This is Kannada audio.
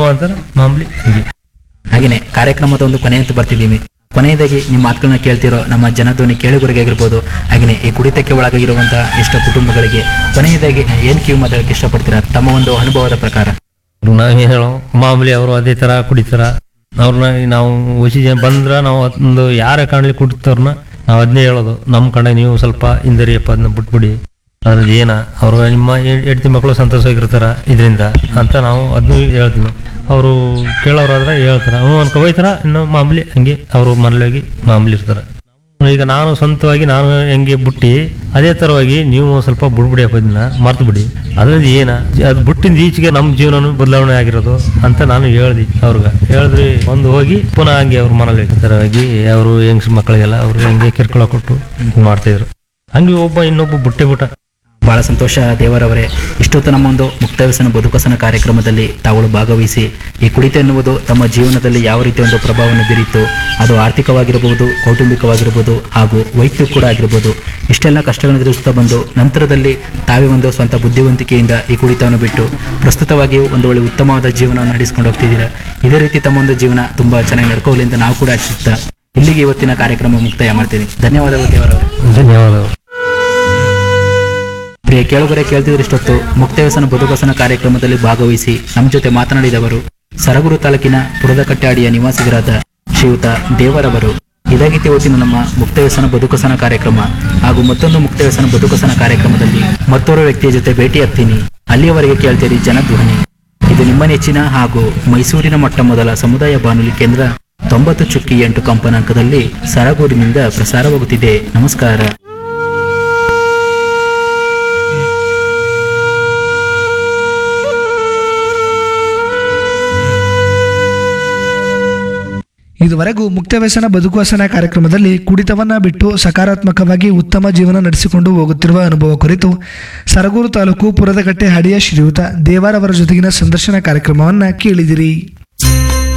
ಅಂತಾರೆ ಮಾಮೂಲಿ ಹೀಗೆ ಹಾಗೆಯೇ ಕಾರ್ಯಕ್ರಮದ ಒಂದು ಕೊನೆ ಅಂತ ಬರ್ತಿದ್ದೀವಿ ಕೊನೆಯದಾಗಿ ನಿಮ್ಮ ಮಾತುಗಳನ್ನ ಕೇಳ್ತಿರೋ ನಮ್ಮ ಜನಧ್ವನಿ ಕೇಳುಗರಿಗೆ ಆಗಿರ್ಬೋದು ಹಾಗೆಯೇ ಈ ಕುಡಿತಕ್ಕೆ ಒಳಗಾಗಿರುವಂತಹ ಎಷ್ಟೋ ಕುಟುಂಬಗಳಿಗೆ ಕೊನೆಯದಾಗಿ ಏನು ಕಿವಿ ಮಾತಾಡಕ್ಕೆ ಇಷ್ಟಪಡ್ತೀರಾ ತಮ್ಮ ಒಂದು ಅನುಭವದ ಪ್ರಕಾರ ನಾವೇನು ಹೇಳೋ ಮಾಮೂಲಿ ಅವರು ಅದೇ ಥರ ಕುಡಿತಾರ ಅವ್ರನ್ನ ನಾವು ಹುಸಿ ಜನ ಬಂದ್ರೆ ನಾವು ಒಂದು ಯಾರ ಕಾಣಲಿ ಕುಡಿತವ್ರನ್ನ ನಾವು ಅದನ್ನೇ ಹೇಳೋದು ನಮ್ಮ ಕಡೆ ನೀವು ಸ್ವಲ್ಪ ಹಿಂದರಿಯಪ್ಪ ಅದನ್ನ ಬಿಟ್ಬಿಡಿ ಅದ್ರದ್ದು ಏನ ಅವರು ನಿಮ್ಮ ಹೆಂಡತಿ ಮಕ್ಕಳು ಸಂತೋಷವಾಗಿರ್ತಾರ ಇದರಿಂದ ಅಂತ ನಾವು ಅದನ್ನು ಹೇಳ್ತೀವಿ ಅವರು ಕೇಳೋರಾದ್ರೆ ಹೇಳ್ತಾರೆ ಹ್ಞೂ ಅನ್ಕೊ ಹೋಯ್ತಾರ ಇನ್ನು ಮಾಮೂಲಿ ಹಂಗೆ ಅವರು ಮನೇಲಿ ಮಾಮೂಲಿ ಇರ್ತಾರೆ ಈಗ ನಾನು ಸ್ವಂತವಾಗಿ ನಾನು ಹೆಂಗೆ ಬಿಟ್ಟು ಅದೇ ತರವಾಗಿ ನೀವು ಸ್ವಲ್ಪ ಬಿಡ್ಬಿಡಿ ಇದನ್ನ ಮರ್ತು ಬಿಡಿ ಅದ್ರಲ್ಲಿ ಏನ ಅದು ಬಿಟ್ಟಿಂದ ಈಚೆಗೆ ನಮ್ಮ ಜೀವನನೂ ಬದಲಾವಣೆ ಆಗಿರೋದು ಅಂತ ನಾನು ಹೇಳ್ದಿ ಅವ್ರಿಗೆ ಹೇಳಿದ್ರಿ ಒಂದು ಹೋಗಿ ಪುನಃ ಹಂಗೆ ಅವ್ರ ಮನೇಲಿ ತರವಾಗಿ ಅವರು ಹೆಂಗ್ಸ್ ಮಕ್ಕಳಿಗೆಲ್ಲ ಅವ್ರು ಹಂಗೆ ಕಿರ್ಕೊಳ ಕೊಟ್ಟು ಇದ್ ಮಾಡ್ತಿದ್ರು ಹಂಗೆ ಒಬ್ಬ ಇನ್ನೊಬ್ಬ ಬಿಟ್ಟೆ ಬಿಟ್ಟ ಬಹಳ ಸಂತೋಷ ದೇವರವರೇ ಇಷ್ಟೊತ್ತು ನಮ್ಮ ಒಂದು ಮುಕ್ತ ವ್ಯಸನ ಬದುಕಸನ ಕಾರ್ಯಕ್ರಮದಲ್ಲಿ ತಾವುಗಳು ಭಾಗವಹಿಸಿ ಈ ಕುಡಿತ ಎನ್ನುವುದು ತಮ್ಮ ಜೀವನದಲ್ಲಿ ಯಾವ ರೀತಿ ಒಂದು ಪ್ರಭಾವವನ್ನು ಬೀರಿತ್ತು ಅದು ಆರ್ಥಿಕವಾಗಿರಬಹುದು ಕೌಟುಂಬಿಕವಾಗಿರ್ಬೋದು ಹಾಗೂ ವೈಯಕ್ತಿಕ ಕೂಡ ಆಗಿರ್ಬೋದು ಇಷ್ಟೆಲ್ಲ ಕಷ್ಟಗಳನ್ನು ಎದುರಿಸ್ತಾ ಬಂದು ನಂತರದಲ್ಲಿ ತಾವೇ ಒಂದು ಸ್ವಂತ ಬುದ್ಧಿವಂತಿಕೆಯಿಂದ ಈ ಕುಡಿತವನ್ನು ಬಿಟ್ಟು ಪ್ರಸ್ತುತವಾಗಿಯೂ ಒಂದು ಒಳ್ಳೆ ಉತ್ತಮವಾದ ಜೀವನವನ್ನು ನಡೆಸಿಕೊಂಡು ಹೋಗ್ತಿದ್ದೀರಾ ಇದೇ ರೀತಿ ತಮ್ಮ ಒಂದು ಜೀವನ ತುಂಬಾ ಚೆನ್ನಾಗಿ ನಡ್ಕೋಲಿ ಅಂತ ನಾವು ಕೂಡ ಆಶಿಸ್ತಾ ಇಲ್ಲಿಗೆ ಇವತ್ತಿನ ಕಾರ್ಯಕ್ರಮ ಮುಕ್ತಾಯ ಮಾಡ್ತೀನಿ ಧನ್ಯವಾದಗಳು ದೇವರವರೇ ಧನ್ಯವಾದಗಳು ಪ್ರಿಯ ಕೇಳುಗರೆ ಕೇಳ್ತಿದ್ರೆ ಇಷ್ಟೊತ್ತು ಮುಕ್ತವ್ಯಸನ ಬದುಕಸನ ಕಾರ್ಯಕ್ರಮದಲ್ಲಿ ಭಾಗವಹಿಸಿ ನಮ್ಮ ಜೊತೆ ಮಾತನಾಡಿದವರು ಸರಗೂರು ತಾಲೂಕಿನ ಪುರದಕಟ್ಟೆ ನಿವಾಸಿಗರಾದ ಶ್ರೀಯುತ ದೇವರವರು ಇದಾಗಿತ್ತು ಇವತ್ತಿನ ನಮ್ಮ ಮುಕ್ತವ್ಯಸನ ಬದುಕಸನ ಕಾರ್ಯಕ್ರಮ ಹಾಗೂ ಮತ್ತೊಂದು ಮುಕ್ತವ್ಯಸನ ಬದುಕಸನ ಕಾರ್ಯಕ್ರಮದಲ್ಲಿ ಮತ್ತೋರ್ವ ವ್ಯಕ್ತಿಯ ಜೊತೆ ಭೇಟಿಯಾಗ್ತೀನಿ ಅಲ್ಲಿಯವರೆಗೆ ಕೇಳ್ತೀರಿ ಜನಧ್ವನಿ ಇದು ನಿಮ್ಮ ನೆಚ್ಚಿನ ಹಾಗೂ ಮೈಸೂರಿನ ಮೊಟ್ಟ ಮೊದಲ ಸಮುದಾಯ ಬಾನುಲಿ ಕೇಂದ್ರ ತೊಂಬತ್ತು ಚುಕ್ಕಿ ಎಂಟು ಕಂಪನಾಂಕದಲ್ಲಿ ಸರಗೂರಿನಿಂದ ಪ್ರಸಾರವಾಗುತ್ತಿದೆ ನಮಸ್ಕಾರ ಇದುವರೆಗೂ ಮುಕ್ತವ್ಯಸನ ಬದುಕುವಸನ ಕಾರ್ಯಕ್ರಮದಲ್ಲಿ ಕುಡಿತವನ್ನ ಬಿಟ್ಟು ಸಕಾರಾತ್ಮಕವಾಗಿ ಉತ್ತಮ ಜೀವನ ನಡೆಸಿಕೊಂಡು ಹೋಗುತ್ತಿರುವ ಅನುಭವ ಕುರಿತು ಸರಗೂರು ತಾಲೂಕು ಪುರದಕಟ್ಟೆ ಹಡಿಯ ಶ್ರೀಯುತ ದೇವರವರ ಜೊತೆಗಿನ ಸಂದರ್ಶನ ಕಾರ್ಯಕ್ರಮವನ್ನ ಕೇಳಿದಿರಿ